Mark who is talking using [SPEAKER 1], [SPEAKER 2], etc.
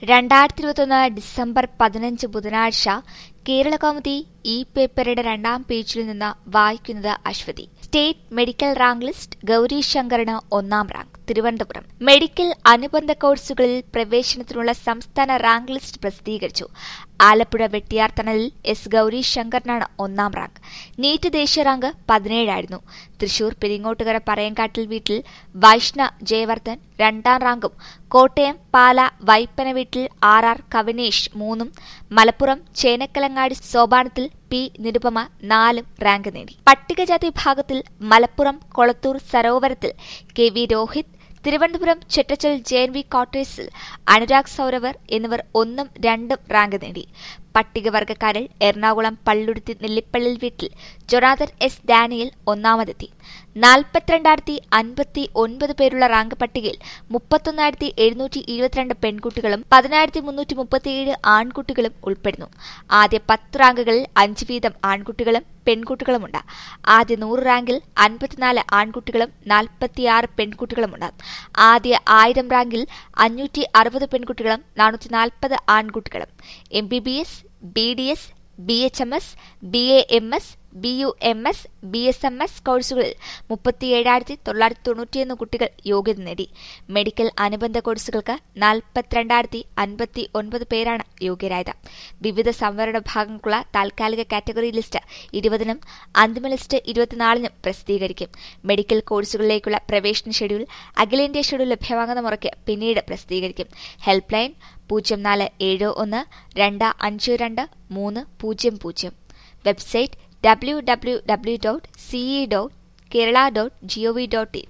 [SPEAKER 1] രണ്ടായിരത്തി ഇരുപത്തൊന്ന് ഡിസംബർ പതിനഞ്ച് ബുധനാഴ്ച കേരളകൗമുദി ഈ പേപ്പറുടെ രണ്ടാം പേജിൽ നിന്ന് വായിക്കുന്നത് Aswathy state medical rank list Gouri ശങ്കറിന് ഒന്നാം റാങ്ക് തിരുവനന്തപുരം മെഡിക്കൽ അനുബന്ധ കോഴ്സുകളിൽ പ്രവേശനത്തിനുള്ള സംസ്ഥാന റാങ്ക് ലിസ്റ്റ് പ്രസിദ്ധീകരിച്ചു ആലപ്പുഴ വെട്ടിയാർ തണലിൽ എസ് ഗൌരി ശങ്കറിനാണ് ഒന്നാം റാങ്ക് നീറ്റ് ദേശീയ റാങ്ക് പതിനേഴായിരുന്നു തൃശൂർ പെരിങ്ങോട്ടുകര പറയങ്കാട്ടിൽ വീട്ടിൽ വൈഷ്ണ ജയവർദ്ധൻ രണ്ടാം റാങ്കും കോട്ടയം പാല വൈപ്പന വീട്ടിൽ ആർ ആർ കവിനേഷ് മൂന്നും മലപ്പുറം ചേനക്കലങ്ങാടി സോപാനത്തിൽ പി നിരുപമ നാലും റാങ്ക് നേടി പട്ടികജാതി വിഭാഗത്തിൽ മലപ്പുറം കൊളത്തൂർ സരോവരത്തിൽ K V Rohith Thiruvananthapuram Chettachal J N V ക്വാർട്ടേഴ്സിൽ അനുരാഗ് സൌരവർ എന്നിവർ ഒന്നും രണ്ടും റാങ്ക് നേടി പട്ടികവർഗക്കാരിൽ എറണാകുളം പള്ളുരുത്തി നെല്ലിപ്പള്ളിൽ വീട്ടിൽ ജൊനാഥൻ എസ് ഡാനിയൽ ഒന്നാമതെത്തി നാൽപ്പത്തിരണ്ടായിരത്തി അൻപത്തി ഒൻപത് പേരുള്ള റാങ്ക് പട്ടികയിൽ മുപ്പത്തൊന്നായിരത്തി എഴുന്നൂറ്റി ഇരുപത്തിരണ്ട് പെൺകുട്ടികളും പതിനായിരത്തി മുന്നൂറ്റി മുപ്പത്തിയേഴ് ആൺകുട്ടികളും ഉൾപ്പെടുന്നു ആദ്യ പത്ത് റാങ്കുകളിൽ അഞ്ച് വീതം ആൺകുട്ടികളും പെൺകുട്ടികളുമുണ്ട് ആദ്യ നൂറ് റാങ്കിൽ അൻപത്തിനാല് ആൺകുട്ടികളും നാൽപ്പത്തിയാറ് പെൺകുട്ടികളുമുണ്ട് ആദ്യ ആയിരം റാങ്കിൽ അഞ്ഞൂറ്റി അറുപത് പെൺകുട്ടികളും നാനൂറ്റി നാൽപ്പത് ആൺകുട്ടികളും M B B S B D S B H M S B A M S B U M S B S M S കോഴ്സുകളിൽ മുപ്പത്തിയേഴായിരത്തി തൊള്ളായിരത്തി തൊണ്ണൂറ്റിയൊന്ന് കുട്ടികൾ യോഗ്യത നേടി മെഡിക്കൽ അനുബന്ധ കോഴ്സുകൾക്ക് നാൽപ്പത്തിരണ്ടായിരത്തി അൻപത്തി ഒൻപത് പേരാണ് യോഗ്യരായത് വിവിധ സംവരണ വിഭാഗങ്ങൾക്കുള്ള താൽക്കാലിക കാറ്റഗറി ലിസ്റ്റ് ഇരുപതിനും അന്തിമ ലിസ്റ്റ് ഇരുപത്തിനാലിനും പ്രസിദ്ധീകരിക്കും മെഡിക്കൽ കോഴ്സുകളിലേക്കുള്ള പ്രവേശന ഷെഡ്യൂൾ അഖിലേന്ത്യാ ഷെഡ്യൂൾ ലഭ്യമാകുന്ന മുറയ്ക്ക് പിന്നീട് പ്രസിദ്ധീകരിക്കും ഹെൽപ്പ് ലൈൻ പൂജ്യം നാല് ഏഴ് ഒന്ന് രണ്ട് അഞ്ച് രണ്ട് മൂന്ന് പൂജ്യം പൂജ്യം website W W W dot CE dot Kerala dot GOV dot in